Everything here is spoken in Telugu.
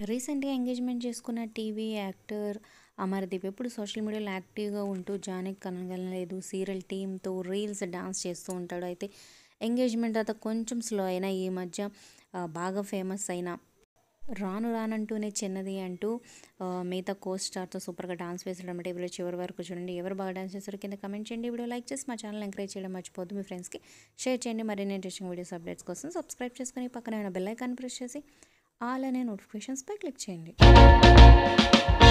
రీసెంట్గా ఎంగేజ్మెంట్ చేసుకున్న టీవీ యాక్టర్ అమర్దీప్ ఎప్పుడు సోషల్ మీడియాలో యాక్టివ్గా ఉంటూ జానకి కనగలలేదు సీరియల్ టీంతో రీల్స్ డాన్స్ చేస్తూ ఉంటాడు అయితే ఎంగేజ్మెంట్ తర్వాత కొంచెం స్లో అయినా ఈ మధ్య ఆ, బాగా ఫేమస్ అయిన రాను రానంటూనే చిన్నది అంటూ ఆ, మిగతా కో స్టార్తో సూపర్గా డాన్స్ వేసడం అంటే వీడియో చివరి వరకు చూడండి ఎవరు బాగా డాన్స్ చేస్తారో కింద కమెంట్ చేయండి వీడియో లైక్ చేసి మా ఛానల్ ఎంకరేజ్ చేయడం మర్చిపోద్దు మీ ఫ్రెండ్స్కి షేర్ చేయండి మరిన్ని ఇంట్రెస్టింగ్ వీడియోస్ అప్డేట్స్ కోసం సబ్స్క్రైబ్ చేసుకొని పక్కన బెల్ ఐకాన్ ప్రెస్ చేసి ఆల్ అనే నోటిఫికేషన్స్పై క్లిక్ చేయండి